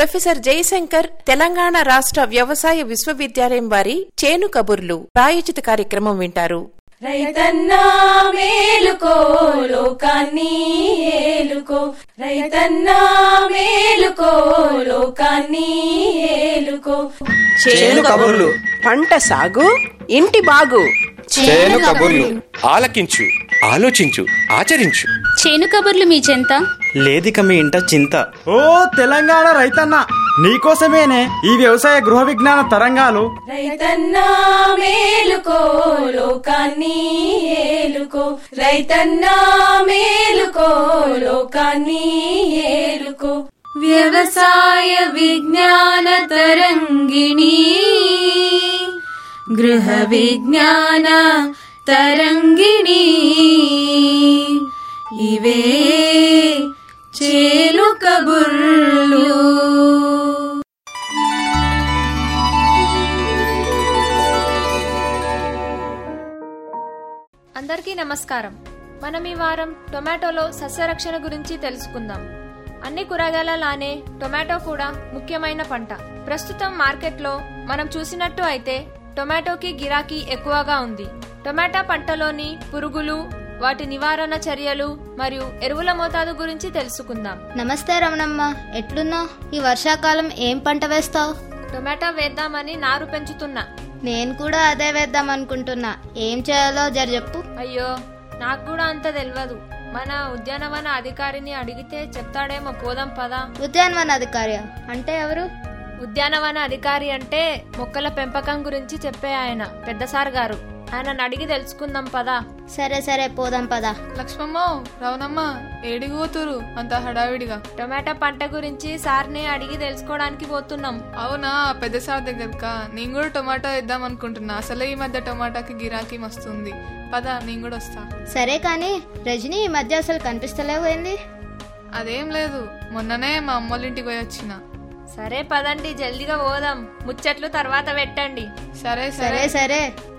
professor Jayashankar Telangana రాష్ట్ర వ్యవసాయ విశ్వవిద్యాలయం వారి చేను కబుర్లు ప్రాయోజిత కార్యక్రమం వింటారు రైతన్నా మేలుకో లోకాన్ని ఏలుకో రైతన్నా మేలుకో లోకాన్ని ఏలుకో చేను కబుర్లు పంట సాగు ఇంటి బాగు చేను కబుర్లు ఆలకించు ఆలోచించు ఆచరించు చేను కబుర్లు మీ చెంత లేదిక మీ ఇంట చింత ఓ తెలంగాణ రైతన్న నీకోసమేనే ఈ వ్యవసాయ గృహ విజ్ఞాన తరంగాలు రైతన్నా మేలుకో లోకాన్ని ఏలుకో రైతన్నా మేలుకో లోకాన్ని ఏలుకో వ్యవసాయ విజ్ఞాన తరంగిణి గృహ విజ్ఞాన తరంగిణి ఇవే చేలు కబుర్లు అందరికీ నమస్కారం మనం ఈ వారం టొమాటోలో సస్యరక్షణ గురించి తెలుసుకుందాం అన్ని కూరగాయల లానే టొమాటో కూడా ముఖ్యమైన పంట ప్రస్తుతం మార్కెట్లో మనం చూసినట్టు అయితే టొమాటోకి గిరాకీ ఎక్కువగా ఉంది టొమాటో పంటలోని పురుగులు వాటి నివారణ చర్యలు మరియు ఎరువుల మోతాదు గురించి తెలుసుకుందాం నమస్తే రమణమ్మ ఎట్లున్నావు ఈ వర్షాకాలం ఏం పంట వేస్తావు టొమాటో వేద్దామని నారు పెంచుతున్నా నేను కూడా అదే వేద్దాం అనుకుంటున్నా ఏం చేయాలో జర చెప్పు అయ్యో నాకు కూడా అంత తెలియదు మన ఉద్యానవన అధికారిని అడిగితే చెప్తాడేమో పోదాం పదా ఉద్యానవన అధికారి అంటే ఎవరు ఉద్యానవన అధికారి అంటే మొక్కల పెంపకం గురించి చెప్పే ఆయన పెద్ద సార్ గారు ఆయనను అడిగి తెలుసుకుందాం పదా సరే సరే పోదాం పదా లక్ష్మమ్మ రవణమ్మ ఏడికి పోతురు అంత హడావిడిగా టొమాటో పంట గురించి సార్ని అడిగి తెలుసుకోవడానికి పోతున్నాం అవునా పెద్ద సార్ దగ్గరకా నేను కూడా టొమాటో వేద్దాం అనుకుంటున్నా అసలే ఈ మధ్య టొమాటోకి గిరాకీ మస్తుంది పద నేను కూడా వస్తా సరే కానీ రజనీ ఈ మధ్య అసలు కనిపిస్తలేవు ఏంది అదేం లేదు మొన్ననే మా అమ్మోళ్ళ ఇంటికి పోయి వచ్చిన సరే పదండి జల్దిగా పోదాం ముచ్చట్లు తర్వాత పెట్టండి సరే సరే సరే సరే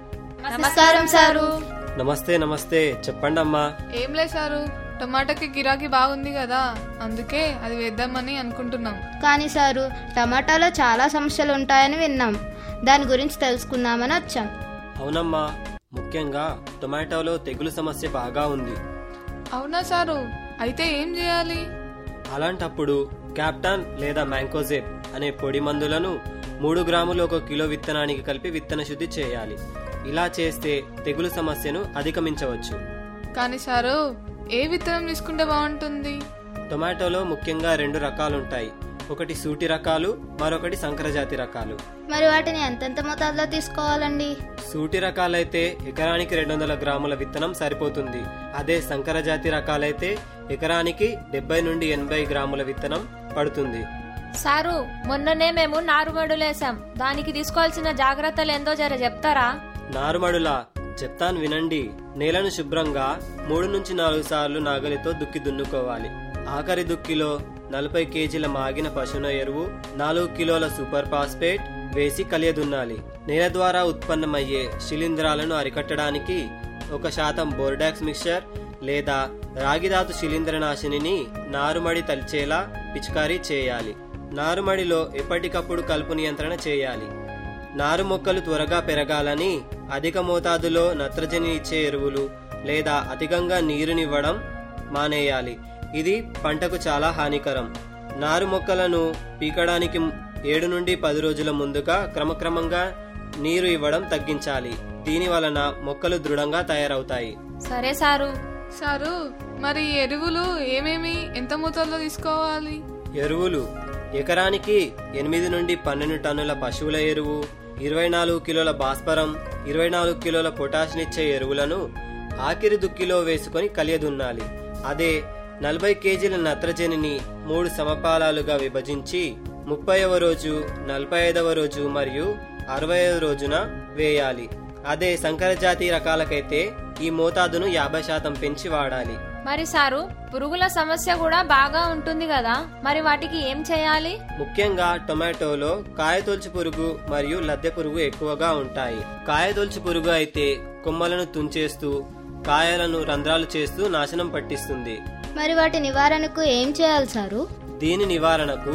నమస్కారం సారు నమస్తే నమస్తే చెప్పండి అమ్మా ఏం లేదు సారు టొమాటోకి గిరాకీ బాగుంది కదా అందుకే అది వేద్దామని అనుకుంటున్నాం కానీ సారు టమాటాలో చాలా సమస్యలు ఉంటాయని విన్నాం దాని గురించి తెలుసుకుందామని వచ్చాం అవునమ్మా ముఖ్యంగా టొమాటోలో తెగులు సమస్య బాగా ఉంది అవునా సారు అయితే ఏం చేయాలి అలాంటప్పుడు క్యాప్టాన్ లేదా మ్యాంకోజెబ్ అనే పొడి మందులను మూడు గ్రాములు ఒక కిలో విత్తనానికి కలిపి విత్తన శుద్ధి చేయాలి ఇలా చేస్తే తెగులు సమస్యను అధిగమించవచ్చు కానీ సారు ఏ విత్తనం తీసుకుంటే బాగుంటుంది టొమాటోలో ముఖ్యంగా రెండు రకాలుంటాయి ఒకటి సూటి రకాలు మరొకటి సంకరజాతి రకాలు మరి వాటిని ఎంతెంత మోతాదులో తీసుకోవాలండి సూటి రకాలైతే ఎకరానికి రెండు వందల గ్రాముల విత్తనం సరిపోతుంది అదే సంకరజాతి రకాలైతే ఎకరానికి డెబ్బై నుండి ఎనభై గ్రాముల విత్తనం పడుతుంది సారు మొన్ననే మేము నారుమడులేసాం దానికి తీసుకోవాల్సిన జాగ్రత్తలు ఏందో జర చెప్తారా నారుమడులా చెప్తాను వినండి నేలను శుభ్రంగా మూడు నుంచి నాలుగు సార్లు నాగలితో దుక్కి దున్నుకోవాలి ఆఖరి దుక్కిలో నలభై కేజీల మాగిన పశువుల ఎరువు నాలుగు కిలోల సూపర్ ఫాస్ఫేట్ వేసి కలియదున్నాలి నేల ద్వారా ఉత్పన్నమయ్యే శిలీంధ్రాలను అరికట్టడానికి ఒక శాతం బోర్డాక్స్ మిక్చర్ లేదా రాగిధాతు శిలీంద్రనాశినిని నారుమడి తలిచేలా పిచికారీ చేయాలి నారుమడిలో ఎప్పటికప్పుడు కలుపు నియంత్రణ చేయాలి నారు మొక్కలు త్వరగా పెరగాలని అధిక మోతాదులో నత్రజని ఇచ్చే ఎరువులు లేదా అధికంగా నీరునివ్వడం మానేయాలి ఇది పంటకు చాలా హానికరం నారు మొక్కలను పీకడానికి ఏడు నుండి పది రోజుల ముందుగా క్రమక్రమంగా నీరు ఇవ్వడం తగ్గించాలి దీని వలన మొక్కలు దృఢంగా తయారవుతాయి సరే సారు సారు మరి ఈ ఎరువులు ఏమేమి ఎంత మోతాదులో తీసుకోవాలి ఎరువులు ఎకరానికి ఎనిమిది నుండి పన్నెండు టన్నుల పశువుల ఎరువు ఇరవై నాలుగు కిలోల భాస్వరం ఇరవై నాలుగు కిలోల పొటాషినిచ్చే ఎరువులను ఆఖరి దుక్కిలో వేసుకొని కలియదున్నాలి అదే నలభై కేజీల నత్రజనిని మూడు సమపాలాలుగా విభజించి ముప్పైవ రోజు నలభై ఐదవ రోజు మరియు అరవై రోజున వేయాలి అదే సంకరజాతి రకాలకైతే ఈ మోతాదును యాభై శాతం పెంచి వాడాలి మరి సారు పురుగుల సమస్య కూడా బాగా ఉంటుంది కదా మరి వాటికి ఏం చేయాలి ముఖ్యంగా టొమాటోలో కాయతొలుచు పురుగు మరియు లద్దె పురుగు ఎక్కువగా ఉంటాయి కాయతొలుచు పురుగు అయితే కొమ్మలను తుంచేస్తూ కాయలను రంధ్రాలు చేస్తూ నాశనం పట్టిస్తుంది మరి వాటి నివారణకు ఏం చేయాలి సారు దీని నివారణకు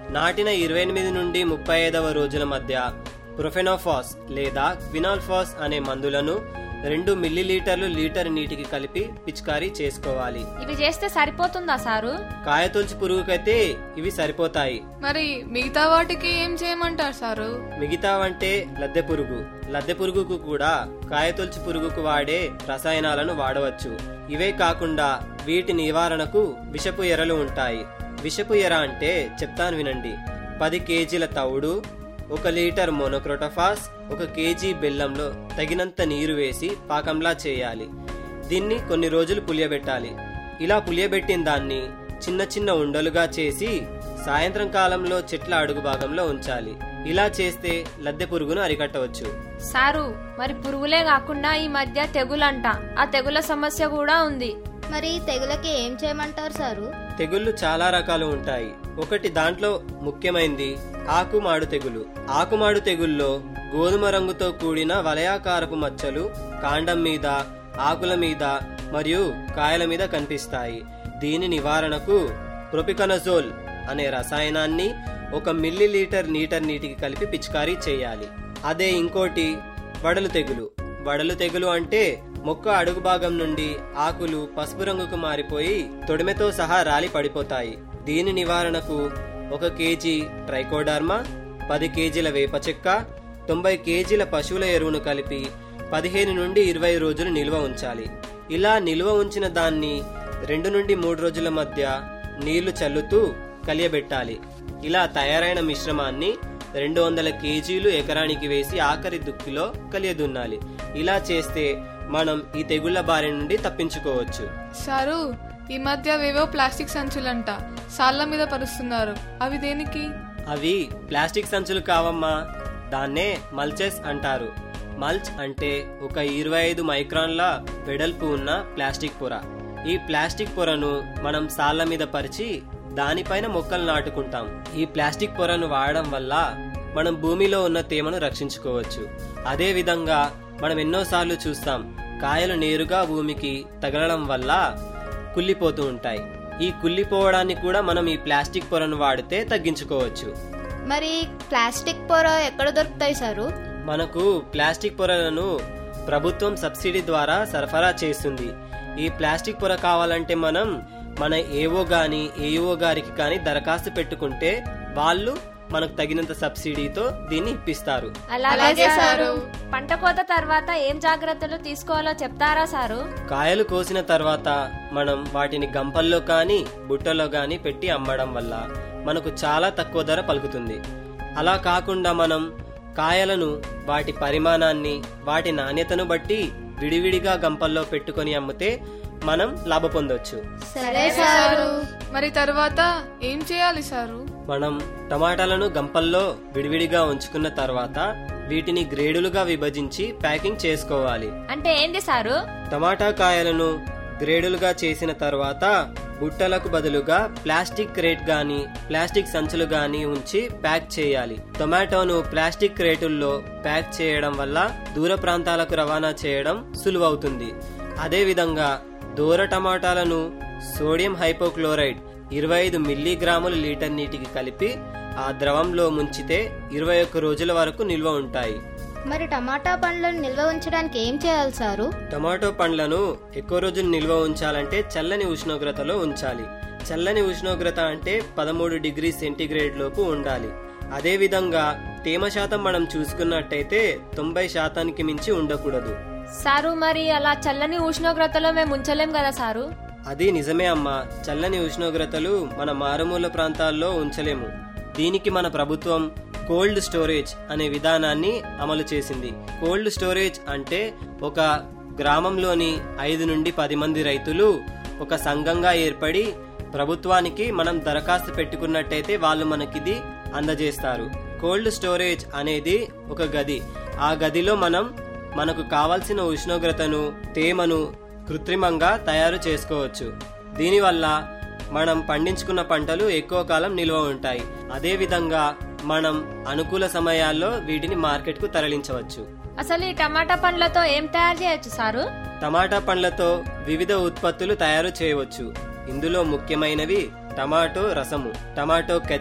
నాటిన ఇరవై ఎనిమిది నుండి ముప్పై ఐదవ రోజుల మధ్య ప్రొఫెనోఫాస్ లేదా క్వినాల్ఫాస్ అనే మందులను రెండు మిల్లీలీటర్లు లీటర్ నీటికి కలిపి పిచికారీ చేసుకోవాలి ఇవి చేస్తే సరిపోతుందా సారు కాయతొలుచు పురుగుకైతే ఇవి సరిపోతాయి మరి మిగతా వాటికి ఏం చేయమంటారు సారు మిగతావంటే లద్దె పురుగు లద్దె పురుగుకు కూడా కాయతొలుచు పురుగుకు వాడే రసాయనాలను వాడవచ్చు ఇవే కాకుండా వీటి నివారణకు విషపు ఎరలు ఉంటాయి విషపు ఎర అంటే చెప్తాను వినండి పది కేజీల తవుడు ఒక లీటర్ మోనోక్రోటోఫాస్ ఒక కేజీ బెల్లంలో తగినంత నీరు వేసి పాకంలా చేయాలి దీన్ని కొన్ని రోజులు పులియబెట్టాలి ఇలా పులియబెట్టిన దాన్ని చిన్న చిన్న ఉండలుగా చేసి సాయంత్రం కాలంలో చెట్ల అడుగు భాగంలో ఉంచాలి ఇలా చేస్తే లద్దె పురుగును అరికట్టవచ్చు సారు మరి పురుగులే కాకుండా ఈ మధ్య తెగులంట ఆ తెగుల సమస్య కూడా ఉంది మరి తెగులకి ఏం చేయమంటారు సారు తెగుళ్ళు చాలా రకాలు ఉంటాయి ఒకటి దాంట్లో ముఖ్యమైనది ఆకుమాడు తెగులు ఆకుమాడు తెగుల్లో గోధుమ రంగుతో కూడిన వలయాకారపు మచ్చలు కాండం మీద ఆకుల మీద మరియు కాయల మీద కనిపిస్తాయి దీని నివారణకు ప్రొపికనజోల్ అనే రసాయనాన్ని ఒక మిల్లీ లీటర్ నీటర్ నీటికి కలిపి పిచికారీ చేయాలి అదే ఇంకోటి వడలు తెగులు వడలు తెగులు అంటే మొక్క అడుగు భాగం నుండి ఆకులు పసుపు రంగుకు మారిపోయి తొడిమెతో సహా రాలి పడిపోతాయి దీని నివారణకు ఒక కేజీ ట్రైకోడర్మా పది కేజీల వేప చెక్క తొంభై కేజీల పశువుల ఎరువును కలిపి పదిహేను నుండి ఇరవై రోజులు నిల్వ ఉంచాలి ఇలా నిల్వ ఉంచిన దాన్ని రెండు నుండి మూడు రోజుల మధ్య నీళ్లు చల్లుతూ కలియబెట్టాలి ఇలా తయారైన మిశ్రమాన్ని రెండు వందల కేజీలు ఎకరానికి వేసి ఆఖరి దుక్కిలో కలియదున్నాలి ఇలా చేస్తే మనం ఈ తెగుళ్ల బారి నుండి తప్పించుకోవచ్చు సారు ఈ మధ్య వేవో ప్లాస్టిక్ సంచులంట సాళ్ళ మీద పరుస్తున్నారు అవి దేనికి అవి ప్లాస్టిక్ సంచులు కావమ్మా దాన్నే మల్చెస్ అంటారు మల్చ్ అంటే ఒక ఇరవై ఐదు మైక్రాన్ల వెడల్పు ఉన్న ప్లాస్టిక్ పొర ఈ ప్లాస్టిక్ పొరను మనం సాళ్ళ మీద పరిచి దానిపైన మొక్కలు నాటుకుంటాం ఈ ప్లాస్టిక్ పొరను వాడడం వల్ల మనం భూమిలో ఉన్న తేమను రక్షించుకోవచ్చు అదే విధంగా మనం ఎన్నోసార్లు చూస్తాం కాయలు నేరుగా భూమికి తగలడం వల్ల కుళ్ళిపోతూ ఉంటాయి ఈ కుళ్ళిపోవడాన్ని కూడా మనం ఈ ప్లాస్టిక్ పొరను వాడితే తగ్గించుకోవచ్చు మరి ప్లాస్టిక్ పొర ఎక్కడ దొరుకుతాయి సారు మనకు ప్లాస్టిక్ పొరలను ప్రభుత్వం సబ్సిడీ ద్వారా సరఫరా చేస్తుంది ఈ ప్లాస్టిక్ పొర కావాలంటే మనం మన ఏవో గాని ఏఓ గారికి కానీ దరఖాస్తు పెట్టుకుంటే వాళ్ళు మనకు తగినంత సబ్సిడీతో దీన్ని ఇప్పిస్తారు అలాగే సారు పంట కోత తర్వాత ఏం జాగ్రత్తలు తీసుకోవాలో చెప్తారా సారు కాయలు కోసిన తర్వాత మనం వాటిని గంపల్లో కానీ బుట్టలో కానీ పెట్టి అమ్మడం వల్ల మనకు చాలా తక్కువ ధర పలుకుతుంది అలా కాకుండా మనం కాయలను వాటి పరిమాణాన్ని వాటి నాణ్యతను బట్టి విడివిడిగా గంపల్లో పెట్టుకొని అమ్మితే మనం లాభ పొందొచ్చు సరే సారు మరి తర్వాత ఏం చేయాలి సారు మనం టమాటాలను గంపల్లో విడివిడిగా ఉంచుకున్న తర్వాత వీటిని గ్రేడులుగా విభజించి ప్యాకింగ్ చేసుకోవాలి అంటే ఏంది సారు టమాటా కాయలను గ్రేడులుగా చేసిన తర్వాత బుట్టలకు బదులుగా ప్లాస్టిక్ క్రేట్ గాని ప్లాస్టిక్ సంచులు గాని ఉంచి ప్యాక్ చేయాలి టొమాటోను ప్లాస్టిక్ క్రేటుల్లో ప్యాక్ చేయడం వల్ల దూర ప్రాంతాలకు రవాణా చేయడం సులువవుతుంది అదే విధంగా దూర టమాటాలను సోడియం హైపోక్లోరైడ్ ఇరవై ఐదు మిల్లీగ్రాములు లీటర్ నీటికి కలిపి ఆ ద్రవంలో ముంచితే ఇరవై ఒక్క రోజుల వరకు నిల్వ ఉంటాయి మరి టమాటా పండ్లను నిల్వ ఉంచడానికి ఏం చేయాలి సారు టమాటో పండ్లను ఎక్కువ రోజులు నిల్వ ఉంచాలంటే చల్లని ఉష్ణోగ్రతలో ఉంచాలి చల్లని ఉష్ణోగ్రత అంటే పదమూడు డిగ్రీ సెంటీగ్రేడ్ లోపు ఉండాలి అదే విధంగా తేమ శాతం మనం చూసుకున్నట్టయితే తొంభై శాతానికి మించి ఉండకూడదు సారు మరి అలా చల్లని ఉష్ణోగ్రతలో మేము ఉంచలేం కదా సారు అది నిజమే అమ్మా చల్లని ఉష్ణోగ్రతలు మన మారుమూల ప్రాంతాల్లో ఉంచలేము దీనికి మన ప్రభుత్వం కోల్డ్ స్టోరేజ్ అనే విధానాన్ని అమలు చేసింది కోల్డ్ స్టోరేజ్ అంటే ఒక గ్రామంలోని ఐదు నుండి పది మంది రైతులు ఒక సంఘంగా ఏర్పడి ప్రభుత్వానికి మనం దరఖాస్తు పెట్టుకున్నట్టయితే వాళ్ళు మనకిది అందజేస్తారు కోల్డ్ స్టోరేజ్ అనేది ఒక గది ఆ గదిలో మనం మనకు కావలసిన ఉష్ణోగ్రతను తేమను కృత్రిమంగా తయారు చేసుకోవచ్చు దీనివల్ల మనం పండించుకున్న పంటలు ఎక్కువ కాలం నిల్వ ఉంటాయి అదే విధంగా మనం అనుకూల సమయాల్లో వీటిని మార్కెట్కు తరలించవచ్చు అసలు ఈ టమాటా పండ్లతో ఏం తయారు చేయొచ్చు సారు టమాటా పండ్లతో వివిధ ఉత్పత్తులు తయారు చేయవచ్చు ఇందులో ముఖ్యమైనవి టమాటో రసము tomato ketchup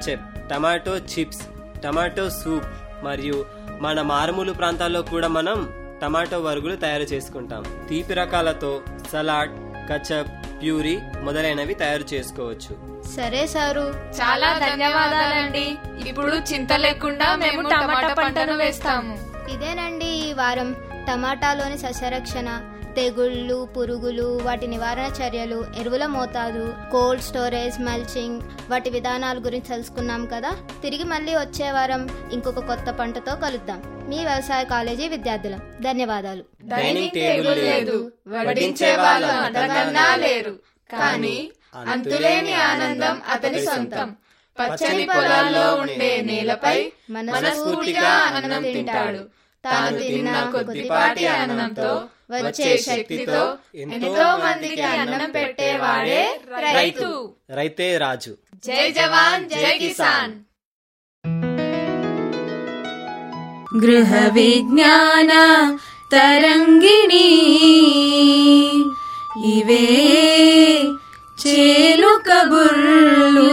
tomato chips tomato soup మరియు మన మారుమూల ప్రాంతాల్లో కూడా మనం టమాటో వరుగులు తయారు చేసుకుంటాం తీపి రకాలతో సలాడ్ కచప్ ప్యూరీ మొదలైనవి తయారు చేసుకోవచ్చు సరే సారు చాలా ధన్యవాదాలండి ఇప్పుడు చింత లేకుండా మేము టమాటా పంటను వేస్తాము ఇదేనండి ఈ వారం టమాటాలోని సస్యరక్షణ తెగుళ్ళు పురుగులు వాటి నివారణ చర్యలు ఎరువుల మోతాదు కోల్డ్ స్టోరేజ్ మల్చింగ్ వాటి విధానాల గురించి తెలుసుకున్నాం కదా తిరిగి మళ్ళీ వచ్చే వారం ఇంకొక కొత్త పంటతో కలుద్దాం మీ వ్యవసాయ కాలేజీ విద్యార్థులం ధన్యవాదాలు డైనింగ్ టేబుల్ లేదు వడ్డించే వాళ్ళు అంతకన్నా లేరు కానీ అంతులేని ఆనందం అతని సొంతం పచ్చని పొలాల్లో ఉండే నేలపై మనస్ఫూర్తిగా అన్నం తింటాడు తాను తిన్న కొద్దిపాటి అన్నంతో వచ్చే శక్తితో ఎంతో మందికి అన్నం పెట్టేవాడే రైతు రైతే రాజు జై జవాన్ జై కిసాన్ గృహ విజ్ఞాన తరంగిణి ఇవే చేలు కబుర్లు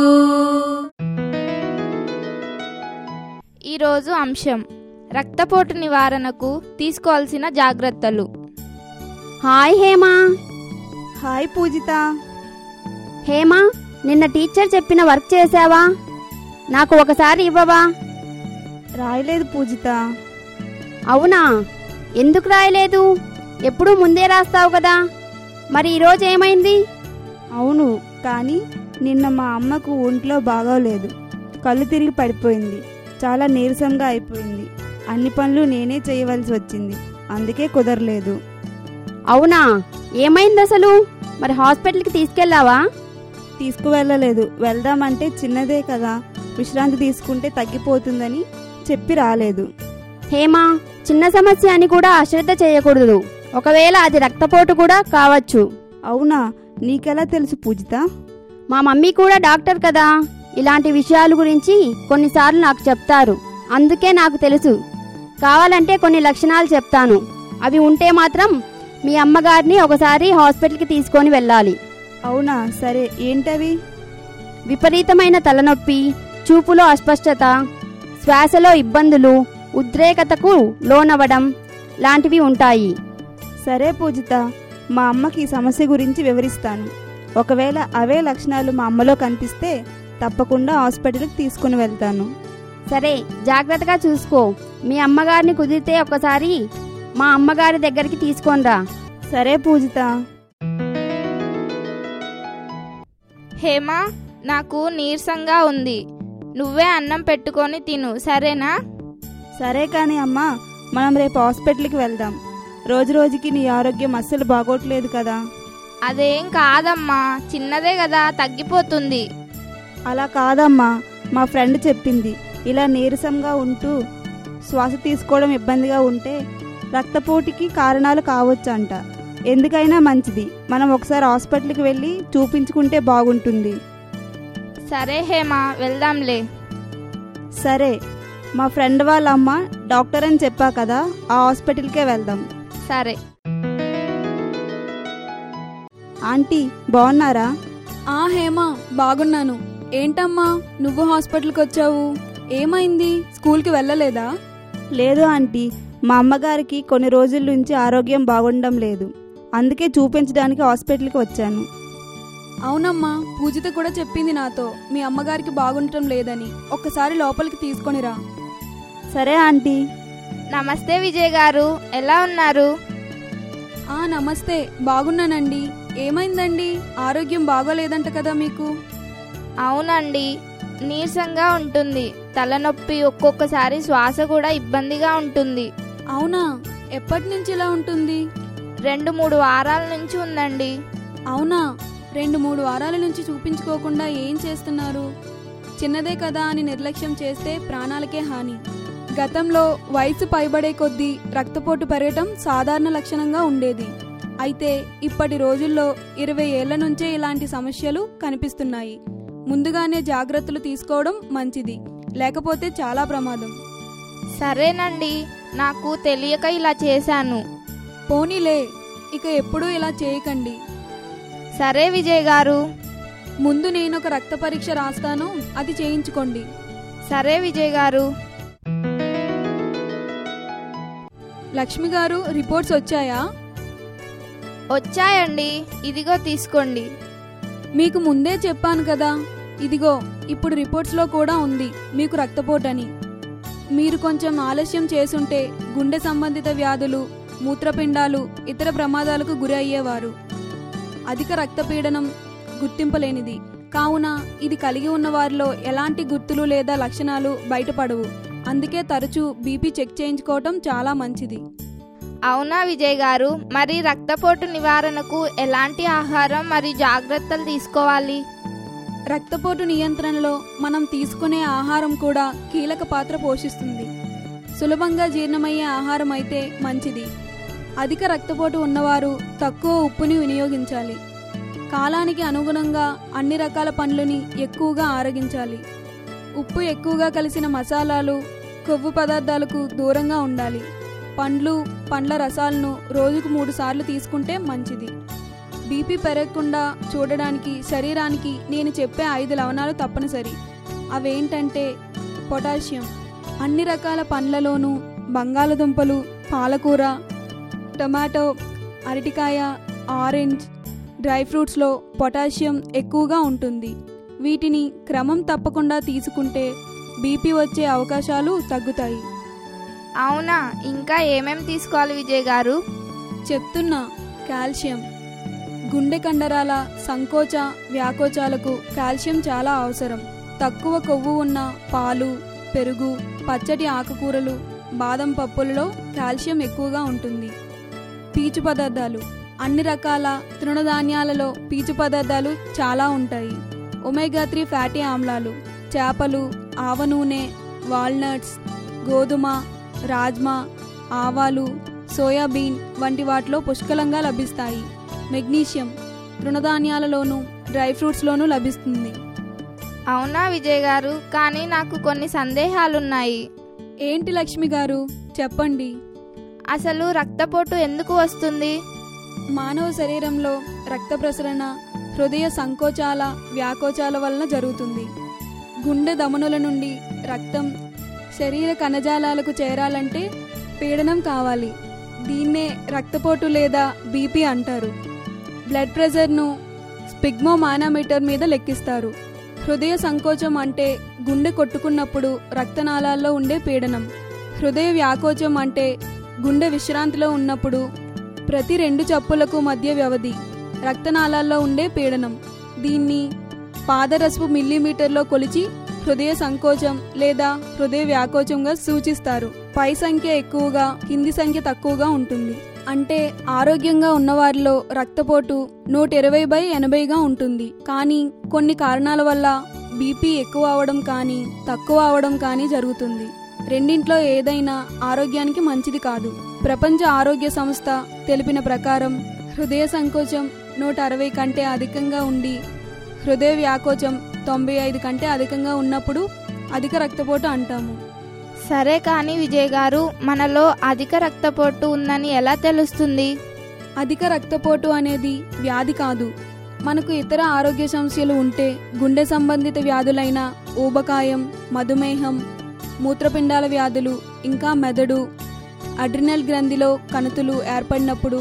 ఈరోజు అంశం రక్తపోటు నివారణకు తీసుకోవాల్సిన జాగ్రత్తలు హాయ్ హేమా హాయ్ పూజిత హేమా నిన్న టీచర్ చెప్పిన వర్క్ చేసావా నాకు ఒకసారి ఇవ్వవా రాయలేదు పూజిత అవునా ఎందుకు రాయలేదు ఎప్పుడూ ముందే రాస్తావు కదా మరి ఈరోజు ఏమైంది అవును కానీ నిన్న మా అమ్మకు ఒంట్లో బాగోలేదు కళ్ళు తిరిగి పడిపోయింది చాలా నీరసంగా అయిపోయింది అన్ని పనులు నేనే చేయవలసి వచ్చింది అందుకే కుదరలేదు అవునా ఏమైంది అసలు మరి హాస్పిటల్కి తీసుకెళ్ళావా తీసుకువెళ్ళలేదు వెళ్దామంటే చిన్నదే కదా విశ్రాంతి తీసుకుంటే తగ్గిపోతుందని చెప్పి రాలేదు హేమా చిన్న సమస్య అని కూడా అశ్రద్ధ చేయకూడదు ఒకవేళ అది రక్తపోటు కూడా కావచ్చు అవునా నీకెలా తెలుసు పూజిత మా మమ్మీ కూడా డాక్టర్ కదా ఇలాంటి విషయాల గురించి కొన్నిసార్లు నాకు చెప్తారు అందుకే నాకు తెలుసు కావాలంటే కొన్ని లక్షణాలు చెప్తాను అవి ఉంటే మాత్రం మీ అమ్మగారిని ఒకసారి హాస్పిటల్కి తీసుకొని వెళ్ళాలి అవునా సరే ఏంటవి విపరీతమైన తలనొప్పి చూపులో అస్పష్టత శ్వాసలో ఇబ్బందులు ఉద్రేకతకు లోనవ్వడం లాంటివి ఉంటాయి సరే పూజిత మా అమ్మకి ఈ సమస్య గురించి వివరిస్తాను ఒకవేళ అవే లక్షణాలు మా అమ్మలో కనిపిస్తే తప్పకుండా హాస్పిటల్కి తీసుకుని వెళ్తాను సరే జాగ్రత్తగా చూసుకో మీ అమ్మగారిని కుదిరితే ఒకసారి మా అమ్మగారి దగ్గరికి తీసుకొనిరా సరే పూజిత హేమా నాకు నీరసంగా ఉంది నువ్వే అన్నం పెట్టుకొని తిను సరేనా సరే కానీ అమ్మా మనం రేపు హాస్పిటల్కి వెళ్దాం రోజు రోజుకి నీ ఆరోగ్యం అస్సలు బాగోట్లేదు కదా అదేం కాదమ్మా చిన్నదే కదా తగ్గిపోతుంది అలా కాదమ్మా మా ఫ్రెండ్ చెప్పింది ఇలా నీరసంగా ఉంటూ శ్వాస తీసుకోవడం ఇబ్బందిగా ఉంటే రక్తపోటుకి కారణాలు కావచ్చంట ఎందుకైనా మంచిది మనం ఒకసారి హాస్పిటల్కి వెళ్ళి చూపించుకుంటే బాగుంటుంది సరే హేమా వెళ్దాంలే సరే మా ఫ్రెండ్ వాళ్ళ అమ్మ డాక్టర్ అని చెప్పా కదా ఆ హాస్పిటల్కే వెళ్దాం సరే ఆంటీ బాగున్నారా ఆ హేమా బాగున్నాను ఏంటమ్మా నువ్వు హాస్పిటల్కి వచ్చావు ఏమైంది స్కూల్కి వెళ్ళలేదా లేదు ఆంటీ మా అమ్మగారికి కొన్ని రోజుల నుంచి ఆరోగ్యం బాగుండడం లేదు అందుకే చూపించడానికి హాస్పిటల్కి వచ్చాను అవునమ్మా పూజిత కూడా చెప్పింది నాతో మీ అమ్మగారికి బాగుండటం లేదని ఒక్కసారి లోపలికి తీసుకొనిరా సరే ఆంటీ నమస్తే విజయ్ గారు ఎలా ఉన్నారు ఆ నమస్తే బాగున్నానండి ఏమైందండి ఆరోగ్యం బాగోలేదంట కదా మీకు అవునండి నీరసంగా ఉంటుంది తలనొప్పి ఒక్కొక్కసారి శ్వాస కూడా ఇబ్బందిగా ఉంటుంది అవునా ఎప్పటి నుంచి ఇలా ఉంటుంది రెండు మూడు వారాల నుంచి ఉందండి అవునా రెండు మూడు వారాల నుంచి చూపించుకోకుండా ఏం చేస్తున్నారు చిన్నదే కదా అని నిర్లక్ష్యం చేస్తే ప్రాణాలకే హాని గతంలో వయసు పైబడే కొద్దీ రక్తపోటు పెరగటం సాధారణ లక్షణంగా ఉండేది అయితే ఇప్పటి రోజుల్లో ఇరవై ఏళ్ల నుంచే ఇలాంటి సమస్యలు కనిపిస్తున్నాయి ముందుగానే జాగ్రత్తలు తీసుకోవడం మంచిది లేకపోతే చాలా ప్రమాదం సరేనండి నాకు తెలియక ఇలా చేశాను పోనీలే ఇక ఎప్పుడూ ఇలా చేయకండి సరే విజయ్ గారు ముందు నేను ఒక రక్త పరీక్ష రాస్తాను అది చేయించుకోండి సరే విజయ్ గారు లక్ష్మి గారు రిపోర్ట్స్ వచ్చాయా వచ్చాయండి ఇదిగో తీసుకోండి మీకు ముందే చెప్పాను కదా ఇదిగో ఇప్పుడు రిపోర్ట్స్లో కూడా ఉంది మీకు రక్తపోటని మీరు కొంచెం ఆలస్యం చేసుంటే గుండె సంబంధిత వ్యాధులు మూత్రపిండాలు ఇతర ప్రమాదాలకు గురి అయ్యేవారు అధిక రక్తపీడనం గుర్తింపలేనిది కావున ఇది కలిగి ఉన్న వారిలో ఎలాంటి గుర్తులు లేదా లక్షణాలు బయటపడవు అందుకే తరచూ బీపీ చెక్ చేయించుకోవటం చాలా మంచిది అవునా విజయ్ గారు మరి రక్తపోటు నివారణకు ఎలాంటి ఆహారం మరియు జాగ్రత్తలు తీసుకోవాలి రక్తపోటు నియంత్రణలో మనం తీసుకునే ఆహారం కూడా కీలక పాత్ర పోషిస్తుంది సులభంగా జీర్ణమయ్యే ఆహారం అయితే మంచిది అధిక రక్తపోటు ఉన్నవారు తక్కువ ఉప్పుని వినియోగించాలి కాలానికి అనుగుణంగా అన్ని రకాల పండ్లని ఎక్కువగా ఆరగించాలి ఉప్పు ఎక్కువగా కలిసిన మసాలాలు కొవ్వు పదార్థాలకు దూరంగా ఉండాలి పండ్లు పండ్ల రసాలను రోజుకు మూడు సార్లు తీసుకుంటే మంచిది బీపీ పెరగకుండా చూడడానికి శరీరానికి నేను చెప్పే ఐదు లవణాలు తప్పనిసరి అవేంటంటే పొటాషియం అన్ని రకాల పండ్లలోనూ బంగాళదుంపలు పాలకూర టొమాటో అరటికాయ ఆరెంజ్ డ్రై ఫ్రూట్స్లో పొటాషియం ఎక్కువగా ఉంటుంది వీటిని క్రమం తప్పకుండా తీసుకుంటే బీపీ వచ్చే అవకాశాలు తగ్గుతాయి అవునా ఇంకా ఏమేం తీసుకోవాలి విజయ్ గారు చెప్తున్నా కాల్షియం గుండె కండరాల సంకోచ వ్యాకోచాలకు కాల్షియం చాలా అవసరం తక్కువ కొవ్వు ఉన్న పాలు పెరుగు పచ్చటి ఆకుకూరలు బాదం పప్పులలో కాల్షియం ఎక్కువగా ఉంటుంది పీచు పదార్థాలు అన్ని రకాల తృణధాన్యాలలో పీచు పదార్థాలు చాలా ఉంటాయి ఒమేగా త్రీ ఫ్యాటీ ఆమ్లాలు చేపలు ఆవ నూనె వాల్నట్స్ గోధుమ రాజ్మా ఆవాలు సోయాబీన్ వంటి వాటిలో పుష్కలంగా లభిస్తాయి మెగ్నీషియం తృణధాన్యాలలోనూ డ్రై ఫ్రూట్స్లోనూ లభిస్తుంది అవునా విజయ్ గారు కానీ నాకు కొన్ని సందేహాలున్నాయి ఏంటి లక్ష్మి గారు చెప్పండి అసలు రక్తపోటు ఎందుకు వస్తుంది మానవ శరీరంలో రక్త ప్రసరణ హృదయ సంకోచాల వ్యాకోచాల వలన జరుగుతుంది గుండె దమనుల నుండి రక్తం శరీర కణజాలాలకు చేరాలంటే పీడనం కావాలి దీన్నే రక్తపోటు లేదా బీపీ అంటారు బ్లడ్ ప్రెషర్ను స్పిగ్మో మానామీటర్ మీద లెక్కిస్తారు హృదయ సంకోచం అంటే గుండె కొట్టుకున్నప్పుడు రక్తనాళాల్లో ఉండే పీడనం హృదయ వ్యాకోచం అంటే గుండె విశ్రాంతిలో ఉన్నప్పుడు ప్రతి రెండు చప్పులకు మధ్య వ్యవధి రక్తనాళాల్లో ఉండే పీడనం దీన్ని పాదరసపు మిల్లీమీటర్లో కొలిచి హృదయ సంకోచం లేదా హృదయ వ్యాకోచంగా సూచిస్తారు పై సంఖ్య ఎక్కువగా కింది సంఖ్య తక్కువగా ఉంటుంది అంటే ఆరోగ్యంగా ఉన్నవారిలో రక్తపోటు నూట ఇరవై బై ఎనభైగా ఉంటుంది కానీ కొన్ని కారణాల వల్ల బీపీ ఎక్కువ అవడం కానీ తక్కువ అవడం కానీ జరుగుతుంది రెండింట్లో ఏదైనా ఆరోగ్యానికి మంచిది కాదు ప్రపంచ ఆరోగ్య సంస్థ తెలిపిన ప్రకారం హృదయ సంకోచం నూట అరవై కంటే అధికంగా ఉండి హృదయ వ్యాకోచం తొంభై ఐదు కంటే అధికంగా ఉన్నప్పుడు అధిక రక్తపోటు అంటాము సరే కానీ విజయ్ గారు మనలో అధిక రక్తపోటు ఉందని ఎలా తెలుస్తుంది అధిక రక్తపోటు అనేది వ్యాధి కాదు మనకు ఇతర ఆరోగ్య సమస్యలు ఉంటే గుండె సంబంధిత వ్యాధులైన ఊబకాయం మధుమేహం మూత్రపిండాల వ్యాధులు ఇంకా మెదడు అడ్రినల్ గ్రంథిలో కణుతులు ఏర్పడినప్పుడు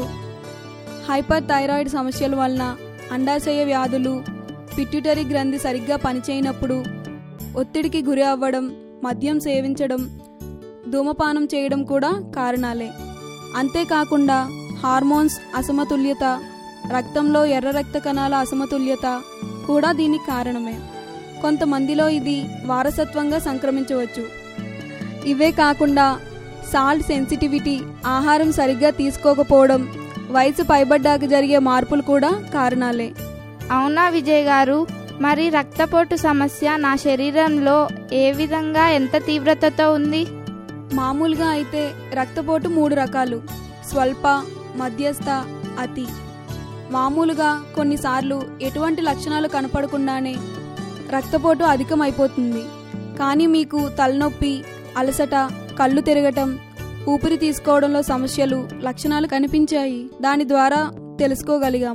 హైపర్ థైరాయిడ్ సమస్యల వలన అండాశయ వ్యాధులు పిట్యూటరీ గ్రంథి సరిగ్గా పనిచేయనప్పుడు ఒత్తిడికి గురి అవ్వడం మద్యం సేవించడం ధూమపానం చేయడం కూడా కారణాలే అంతేకాకుండా హార్మోన్స్ అసమతుల్యత రక్తంలో ఎర్ర రక్త కణాల అసమతుల్యత కూడా దీనికి కారణమే కొంతమందిలో ఇది వారసత్వంగా సంక్రమించవచ్చు ఇవే కాకుండా సాల్ట్ సెన్సిటివిటీ ఆహారం సరిగ్గా తీసుకోకపోవడం వయసు పైబడ్డాక జరిగే మార్పులు కూడా కారణాలే అవునా విజయ్ గారు మరి రక్తపోటు సమస్య నా శరీరంలో ఏ విధంగా ఎంత తీవ్రతతో ఉంది మామూలుగా అయితే రక్తపోటు మూడు రకాలు స్వల్ప మధ్యస్థ అతి మామూలుగా కొన్నిసార్లు ఎటువంటి లక్షణాలు కనపడకుండానే రక్తపోటు అధికమైపోతుంది కానీ మీకు తలనొప్పి అలసట కళ్ళు తిరగటం ఊపిరి తీసుకోవడంలో సమస్యలు లక్షణాలు కనిపించాయి దాని ద్వారా తెలుసుకోగలిగాము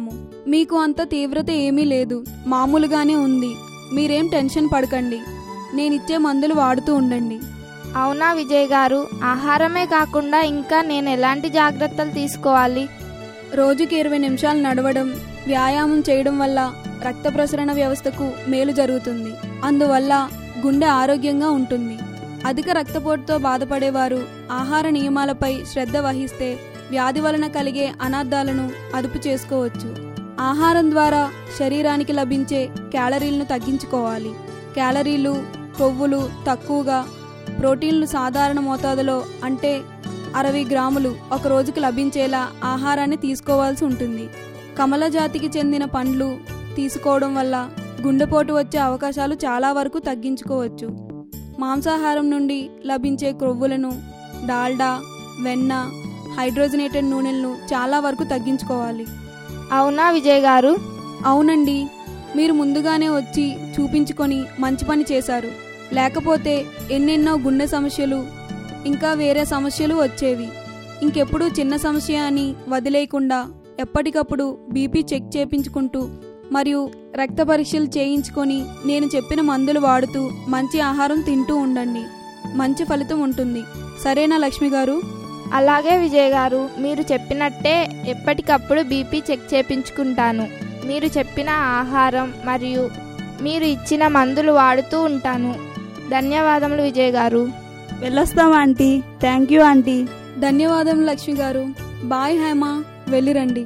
మీకు అంత తీవ్రత ఏమీ లేదు మామూలుగానే ఉంది మీరేం టెన్షన్ పడకండి నేనిచ్చే మందులు వాడుతూ ఉండండి అవునా విజయ్ గారు ఆహారమే కాకుండా ఇంకా నేను ఎలాంటి జాగ్రత్తలు తీసుకోవాలి రోజుకి ఇరవై నిమిషాలు నడవడం వ్యాయామం చేయడం వల్ల రక్త ప్రసరణ వ్యవస్థకు మేలు జరుగుతుంది అందువల్ల గుండె ఆరోగ్యంగా ఉంటుంది అధిక రక్తపోటుతో బాధపడేవారు ఆహార నియమాలపై శ్రద్ధ వహిస్తే వ్యాధి వలన కలిగే అనార్థాలను అదుపు చేసుకోవచ్చు ఆహారం ద్వారా శరీరానికి లభించే క్యాలరీలను తగ్గించుకోవాలి క్యాలరీలు కొవ్వులు తక్కువగా ప్రోటీన్లు సాధారణ మోతాదులో అంటే అరవై గ్రాములు ఒక రోజుకి లభించేలా ఆహారాన్ని తీసుకోవాల్సి ఉంటుంది కమల జాతికి చెందిన పండ్లు తీసుకోవడం వల్ల గుండెపోటు వచ్చే అవకాశాలు చాలా వరకు తగ్గించుకోవచ్చు మాంసాహారం నుండి లభించే క్రొవ్వులను డాల్డా వెన్న హైడ్రోజనేటెడ్ నూనెలను చాలా వరకు తగ్గించుకోవాలి అవునా విజయ్ గారు అవునండి మీరు ముందుగానే వచ్చి చూపించుకొని మంచి పని చేశారు లేకపోతే ఎన్నెన్నో గుండె సమస్యలు ఇంకా వేరే సమస్యలు వచ్చేవి ఇంకెప్పుడు చిన్న సమస్య అని వదిలేయకుండా ఎప్పటికప్పుడు బీపీ చెక్ చేయించుకుంటూ మరియు రక్త పరీక్షలు చేయించుకొని నేను చెప్పిన మందులు వాడుతూ మంచి ఆహారం తింటూ ఉండండి మంచి ఫలితం ఉంటుంది సరేనా లక్ష్మి గారు అలాగే విజయ్ గారు మీరు చెప్పినట్టే ఎప్పటికప్పుడు బీపీ చెక్ చేపించుకుంటాను మీరు చెప్పిన ఆహారం మరియు మీరు ఇచ్చిన మందులు వాడుతూ ఉంటాను ధన్యవాదములు విజయ్ గారు వెళ్ళొస్తాం ఆంటీ థ్యాంక్ యూ ఆంటీ ధన్యవాదం లక్ష్మి గారు బాయ్ హేమ వెళ్ళిరండి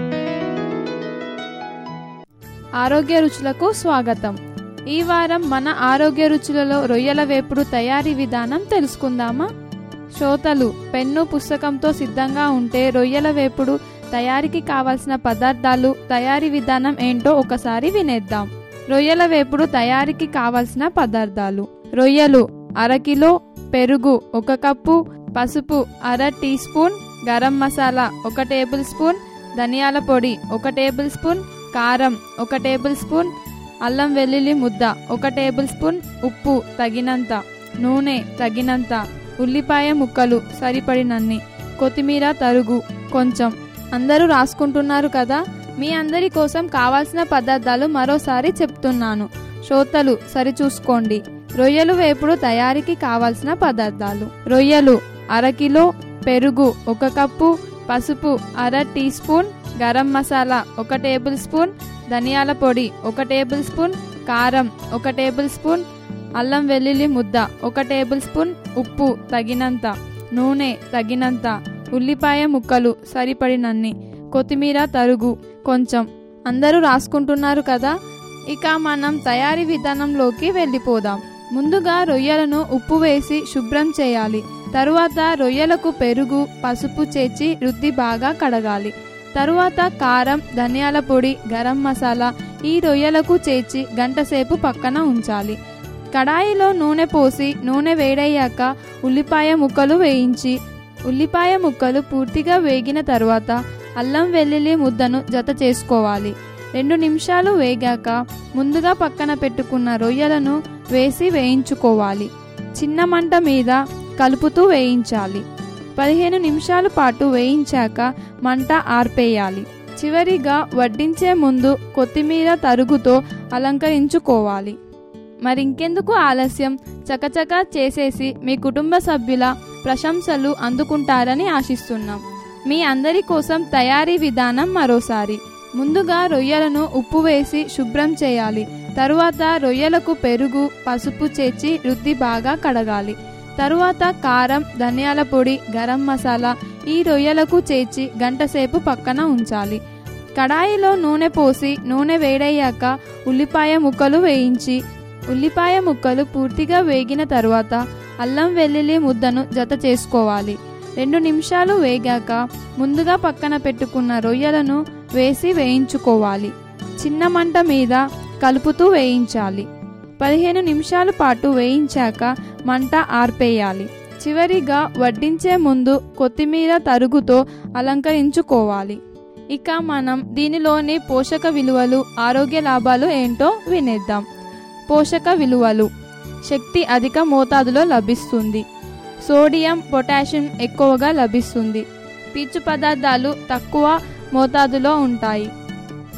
ఆరోగ్య రుచులకు స్వాగతం ఈ వారం మన ఆరోగ్య రుచులలో రొయ్యల వేపుడు తయారీ విధానం తెలుసుకుందామా శ్రోతలు పెన్ను పుస్తకంతో సిద్ధంగా ఉంటే రొయ్యల వేపుడు తయారీకి కావలసిన పదార్థాలు తయారీ విధానం ఏంటో ఒకసారి వినేద్దాం రొయ్యల వేపుడు తయారీకి కావలసిన పదార్థాలు రొయ్యలు అరకిలో పెరుగు ఒక కప్పు పసుపు అర టీ స్పూన్ గరం మసాలా ఒక టేబుల్ స్పూన్ ధనియాల పొడి ఒక టేబుల్ స్పూన్ కారం ఒక టేబుల్ స్పూన్ అల్లం వెల్లుల్లి ముద్ద ఒక టేబుల్ స్పూన్ ఉప్పు తగినంత నూనె తగినంత ఉల్లిపాయ ముక్కలు సరిపడినన్ని కొత్తిమీర తరుగు కొంచెం అందరూ రాసుకుంటున్నారు కదా మీ అందరి కోసం కావాల్సిన పదార్థాలు మరోసారి చెప్తున్నాను శ్రోతలు సరిచూసుకోండి రొయ్యలు వేపుడు తయారీకి కావాల్సిన పదార్థాలు రొయ్యలు అరకిలో పెరుగు ఒక కప్పు పసుపు అర టీ స్పూన్ గరం మసాలా ఒక టేబుల్ స్పూన్ ధనియాల పొడి ఒక టేబుల్ స్పూన్ కారం ఒక టేబుల్ స్పూన్ అల్లం వెల్లుల్లి ముద్ద ఒక టేబుల్ స్పూన్ ఉప్పు తగినంత నూనె తగినంత ఉల్లిపాయ ముక్కలు సరిపడినన్ని కొత్తిమీర తరుగు కొంచెం అందరూ రాసుకుంటున్నారు కదా ఇక మనం తయారీ విధానంలోకి వెళ్ళిపోదాం ముందుగా రొయ్యలను ఉప్పు వేసి శుభ్రం చేయాలి తరువాత రొయ్యలకు పెరుగు పసుపు చేర్చి రుద్ది బాగా కడగాలి తరువాత కారం ధనియాల పొడి గరం మసాలా ఈ రొయ్యలకు చేర్చి గంటసేపు పక్కన ఉంచాలి కడాయిలో నూనె పోసి నూనె వేడయ్యాక ఉల్లిపాయ ముక్కలు వేయించి ఉల్లిపాయ ముక్కలు పూర్తిగా వేగిన తరువాత అల్లం వెల్లుల్లి ముద్దను జత చేసుకోవాలి రెండు నిమిషాలు వేగాక ముందుగా పక్కన పెట్టుకున్న రొయ్యలను వేసి వేయించుకోవాలి చిన్న మంట మీద కలుపుతూ వేయించాలి పదిహేను నిమిషాల పాటు వేయించాక మంట ఆర్పేయాలి చివరిగా వడ్డించే ముందు కొత్తిమీర తరుగుతో అలంకరించుకోవాలి మరింకెందుకు ఆలస్యం చకచకా చేసేసి మీ కుటుంబ సభ్యుల ప్రశంసలు అందుకుంటారని ఆశిస్తున్నాం మీ అందరి కోసం తయారీ విధానం మరోసారి ముందుగా రొయ్యలను ఉప్పు వేసి శుభ్రం చేయాలి తరువాత రొయ్యలకు పెరుగు పసుపు చేర్చి రుద్ది బాగా కడగాలి తరువాత కారం ధనియాల పొడి గరం మసాలా ఈ రొయ్యలకు చేర్చి గంటసేపు పక్కన ఉంచాలి కడాయిలో నూనె పోసి నూనె వేడయ్యాక ఉల్లిపాయ ముక్కలు వేయించి ఉల్లిపాయ ముక్కలు పూర్తిగా వేగిన తరువాత అల్లం వెల్లుల్లి ముద్దను జత చేసుకోవాలి రెండు నిమిషాలు వేగాక ముందుగా పక్కన పెట్టుకున్న రొయ్యలను వేసి వేయించుకోవాలి చిన్న మంట మీద కలుపుతూ వేయించాలి పదిహేను నిమిషాల పాటు వేయించాక మంట ఆర్పేయాలి చివరిగా వడ్డించే ముందు కొత్తిమీర తరుగుతో అలంకరించుకోవాలి ఇక మనం దీనిలోని పోషక విలువలు ఆరోగ్య లాభాలు ఏంటో వినేద్దాం పోషక విలువలు శక్తి అధిక మోతాదులో లభిస్తుంది సోడియం పొటాషియం ఎక్కువగా లభిస్తుంది పీచు పదార్థాలు తక్కువ మోతాదులో ఉంటాయి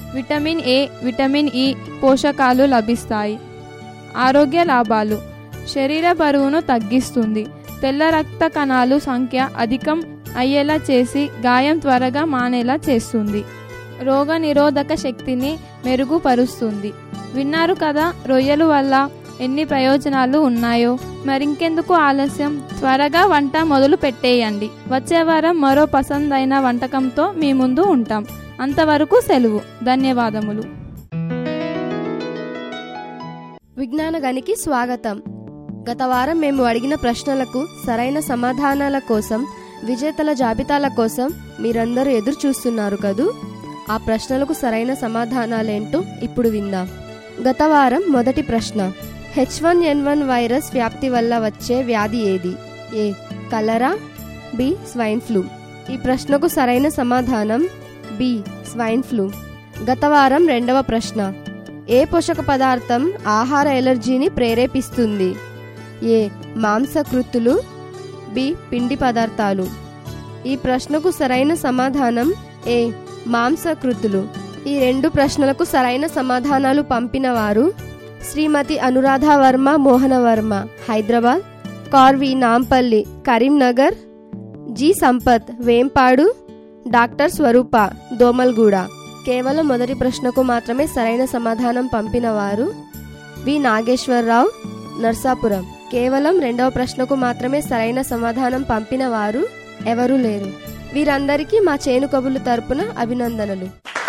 విటమిన్ ఏ విటమిన్ ఇ పోషకాలు లభిస్తాయి ఆరోగ్య లాభాలు శరీర బరువును తగ్గిస్తుంది తెల్ల రక్త కణాలు సంఖ్య అధికం అయ్యేలా చేసి గాయం త్వరగా మానేలా చేస్తుంది రోగ నిరోధక శక్తిని మెరుగుపరుస్తుంది విన్నారు కదా రొయ్యలు వల్ల ఎన్ని ప్రయోజనాలు ఉన్నాయో మరింకెందుకు ఆలస్యం త్వరగా వంట మొదలు పెట్టేయండి వచ్చే వారం మరో పసందైన వంటకంతో మీ ముందు ఉంటాం అంతవరకు సెలవు ధన్యవాదములు విజ్ఞాన గనికి స్వాగతం గత వారం మేము అడిగిన ప్రశ్నలకు సరైన సమాధానాల కోసం విజేతల జాబితాల కోసం మీరందరూ ఎదురు చూస్తున్నారు కదూ ఆ ప్రశ్నలకు సరైన సమాధానాలేంటో ఇప్పుడు విందాం గత వారం మొదటి ప్రశ్న H one N one virus వ్యాప్తి వల్ల వచ్చే వ్యాధి ఏది A cholera B swine flu ఈ ప్రశ్నకు సరైన సమాధానం బి స్వైన్ ఫ్లూ గత వారం రెండవ ప్రశ్న ఏ పోషక పదార్థం ఆహార ఎలర్జీని ప్రేరేపిస్తుంది ఏ మాంసకృతులు బి పిండి పదార్థాలు ఈ ప్రశ్నకు సరైన సమాధానం ఏ మాంసకృతులు ఈ రెండు ప్రశ్నలకు సరైన సమాధానాలు పంపిన వారు శ్రీమతి అనురాధ వర్మ మోహన వర్మ హైదరాబాద్ కార్వి నాంపల్లి కరీంనగర్ జి సంపత్ వేంపాడు డాక్టర్ స్వరూప దోమల్గూడ కేవలం మొదటి ప్రశ్నకు మాత్రమే సరైన సమాధానం పంపిన వారు వి నాగేశ్వరరావు నర్సాపురం కేవలం రెండవ ప్రశ్నకు మాత్రమే సరైన సమాధానం పంపిన వారు ఎవరూ లేరు వీరందరికీ మా చేను కబుర్లు తరపున అభినందనలు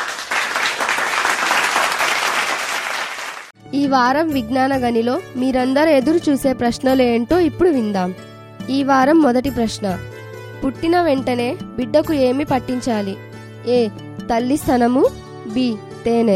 ఈ వారం విజ్ఞాన గనిలో మీరందరూ ఎదురు చూసే ప్రశ్నలు ఏంటో ఇప్పుడు విందాం ఈ వారం మొదటి ప్రశ్న పుట్టిన వెంటనే బిడ్డకు ఏమి పట్టించాలి ఏ తల్లి స్థనము బి తేనె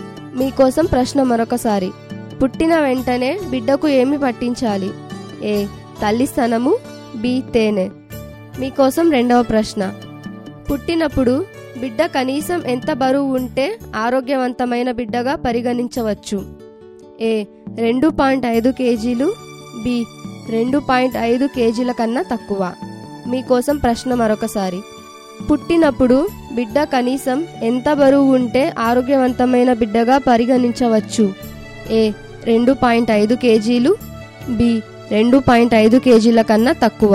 మీకోసం ప్రశ్న మరొకసారి పుట్టిన వెంటనే బిడ్డకు ఏమి పట్టించాలి ఏ తల్లి స్థనము బి తేనె మీకోసం రెండవ ప్రశ్న పుట్టినప్పుడు బిడ్డ కనీసం ఎంత బరువు ఉంటే ఆరోగ్యవంతమైన బిడ్డగా పరిగణించవచ్చు ఏ రెండు పాయింట్ ఐదు కేజీలు బి రెండు పాయింట్ ఐదు కేజీల కన్నా తక్కువ మీకోసం ప్రశ్న మరొకసారి పుట్టినప్పుడు బిడ్డ కనీసం ఎంత బరువు ఉంటే ఆరోగ్యవంతమైన బిడ్డగా పరిగణించవచ్చు ఏ రెండు పాయింట్ ఐదు కేజీలు బి రెండు పాయింట్ ఐదు కేజీల కన్నా తక్కువ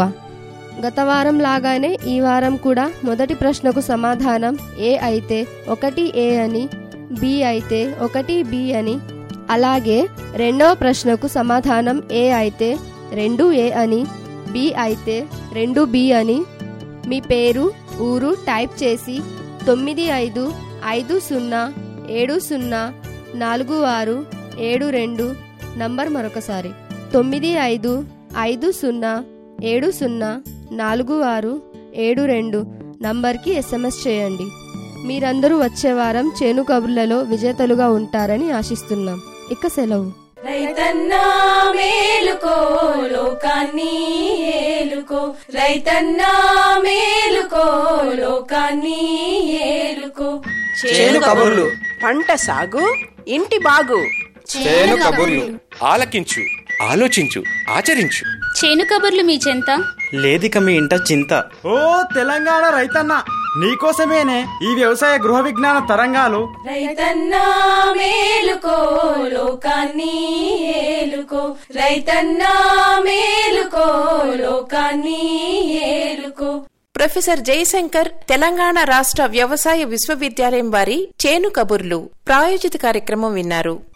గత వారం లాగానే ఈ వారం కూడా మొదటి ప్రశ్నకు సమాధానం ఏ అయితే ఒకటి ఏ అని బి అయితే ఒకటి బి అని అలాగే రెండవ ప్రశ్నకు సమాధానం ఏ అయితే రెండు ఏ అని బి అయితే రెండు బి అని మీ పేరు ఊరు టైప్ చేసి తొమ్మిది ఐదు ఐదు సున్నా ఏడు సున్నా నాలుగు ఆరు ఏడు రెండు నంబర్ మరొకసారి తొమ్మిది ఐదు ఐదు సున్నా ఏడు సున్నా నాలుగు ఆరు ఏడు రెండు నంబర్కి ఎస్ఎంఎస్ చేయండి మీరందరూ వచ్చే వారం చేను కబుర్లలో విజేతలుగా ఉంటారని ఆశిస్తున్నాం ఇక సెలవు రైతన్నా మేలుకో లోకాన్ని ఏలుకో రైతన్నా మేలుకో లోకాన్ని ఏలుకో చేను కబుర్లు పంట సాగు ఇంటి బాగు చేను కబుర్లు ఆలకించు ఆలోచించు ఆచరించు చేను కబుర్లు మీ చెంత లేదిక మీ ఇంట చింత ఓ తెలంగాణ రైతన్న నీకోసమేనే ఈ వ్యవసాయ గృహ విజ్ఞాన తరంగాలు రైతన్నా మేలుకో లోకాన్ని ఏలుకో రైతన్నా మేలుకో లోకాన్ని ఏలుకో ప్రొఫెసర్ జయశంకర్ తెలంగాణ రాష్ట్ర వ్యవసాయ విశ్వవిద్యాలయం వారి చేను కబుర్లు ప్రాయోజిత కార్యక్రమం విన్నారు